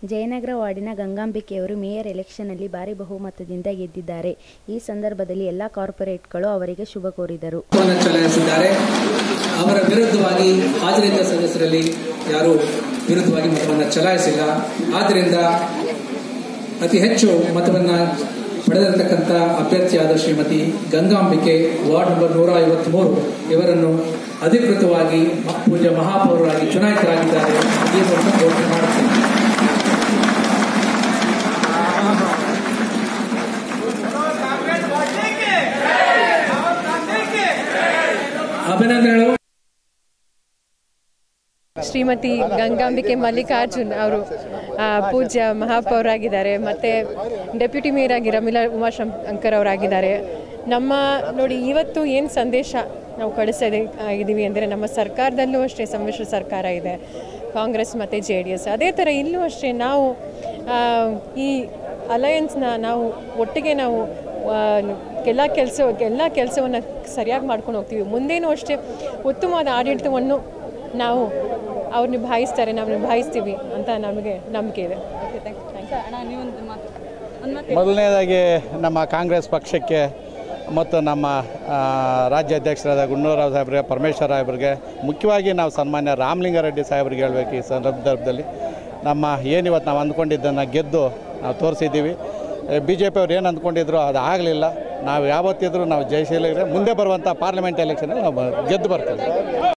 ಜಯನಗರ ವಾರ್ಡಿನ ಗಂಗಾಂಬಿಕೆಯವರು ಮೇಯರ್ ಎಲೆಕ್ಷನ್ನಲ್ಲಿ ಭಾರಿ ಬಹುಮತದಿಂದ ಗೆದ್ದಿದ್ದಾರೆ ಈ ಸಂದರ್ಭದಲ್ಲಿ ಎಲ್ಲ ಕಾರ್ಪೊರೇಟ್ಗಳು ಅವರಿಗೆ ಶುಭ ಕೋರಿದರು ಮತವನ್ನು ಚಲಾಯಿಸಿದ್ದಾರೆ ಅವರ ವಿರುದ್ಧವಾಗಿ ಹಾಜರಿದ್ದ ಸದಸ್ಯರಲ್ಲಿ ಯಾರು ವಿರುದ್ಧವಾಗಿ ಮತವನ್ನು ಚಲಾಯಿಸಿಲ್ಲ ಆದ್ದರಿಂದ ಅತಿ ಹೆಚ್ಚು ಮತವನ್ನ ಪಡೆದಿರತಕ್ಕಂಥ ಅಭ್ಯರ್ಥಿಯಾದ ಶ್ರೀಮತಿ ಗಂಗಾಂಬಿಕೆ ವಾರ್ಡ್ ನಂಬರ್ ನೂರ ಐವತ್ಮೂರು ಇವರನ್ನು ಅಧಿಕೃತವಾಗಿ ಮ- ಪೂಜ್ಯ ಮಹಾಪೌರರಾಗಿ ಚುನಾಯಿತರಾಗಿದ್ದಾರೆ ಈ ಮೂಲಕ ಘೋಷಣೆ ಮಾಡುತ್ತೇನೆ ಅಭಿನಂದನೆಗಳು ಶ್ರೀಮತಿ ಗಂಗಾಂಬಿಕೆ ಮಲ್ಲಿಕಾರ್ಜುನ್ ಅವರು ಆ, ಪೂಜ್ಯ ಮಹಾಪೌರಾಗಿದ್ದಾರೆ ಮತ್ತು ಡೆಪ್ಯೂಟಿ ಮೇಯರ್ ಆಗಿ ರಮೀಲಾ ಉಮಾಶಂಕರ್ ಅವರಾಗಿದ್ದಾರೆ ನಮ್ಮ ನೋಡಿ ಇವತ್ತು ಏನು ಸಂದೇಶ ನಾವು ಕಳಿಸ್ತಾ ಇದ್ದೀವಿ ಅಂದರೆ ನಮ್ಮ ಸರ್ಕಾರದಲ್ಲೂ ಅಷ್ಟೇ ಸಮ್ಮಿಶ್ರ ಸರ್ಕಾರ ಇದೆ ಕಾಂಗ್ರೆಸ್ ಮತ್ತು ಜೆ ಡಿ ಎಸ್ ಅದೇ ಥರ ಇಲ್ಲೂ ಅಷ್ಟೇ ನಾವು ಆ, ಈ ಅಲಯನ್ಸ್ನ ನಾವು ಒಟ್ಟಿಗೆ ನಾವು ಆ, ಎಲ್ಲ ಕೆಲಸ ಎಲ್ಲ ಕೆಲಸವನ್ನು ಸರಿಯಾಗಿ ಮಾಡ್ಕೊಂಡು ಹೋಗ್ತೀವಿ ಮುಂದೇನೂ ಅಷ್ಟೇ ಉತ್ತಮವಾದ ಆಡಳಿತವನ್ನು ನಾವು ಅವ್ರು ನಿಭಾಯಿಸ್ತಾರೆ ನಾವು ನಿಭಾಯಿಸ್ತೀವಿ ಅಂತ ನಮಗೆ ನಂಬಿಕೆ ಇದೆ ಓಕೆ ಥ್ಯಾಂಕ್ ಯು ಮೊದಲನೇದಾಗಿ ನಮ್ಮ ಕಾಂಗ್ರೆಸ್ ಪಕ್ಷಕ್ಕೆ ಮತ್ತು ನಮ್ಮ ಆ, ರಾಜ್ಯಾಧ್ಯಕ್ಷರಾದ ಗುಂಡೂರಾವ್ ಸಾಹೇಬ್ರಿಗೆ ಪರಮೇಶ್ವರ ಸಾಹೇಬ್ರಿಗೆ ಮುಖ್ಯವಾಗಿ ನಾವು ಸನ್ಮಾನ್ಯ ರಾಮಲಿಂಗಾರೆಡ್ಡಿ ಸಾಹೇಬ್ರಿಗೆ ಹೇಳಬೇಕು ಈ ಸಂದರ್ಭದಲ್ಲಿ ನಮ್ಮ ಏನಿವತ್ತು ನಾವು ಅಂದ್ಕೊಂಡಿದ್ದನ್ನು ಗೆದ್ದು ನಾವು ತೋರಿಸಿದ್ದೀವಿ ಬಿ ಜೆ ಪಿಯವ್ರು ಏನು ಅಂದ್ಕೊಂಡಿದ್ರು ಅದು ಆಗಲಿಲ್ಲ ನಾವು ಯಾವತ್ತಿದ್ರೂ ನಾವು ಜಯಶೀಲರೇ ಮುಂದೆ ಬರುವಂಥ ಪಾರ್ಲಿಮೆಂಟ್ ಎಲೆಕ್ಷನಲ್ಲಿ ನಾವು ಗೆದ್ದು ಬರ್ತೇವೆ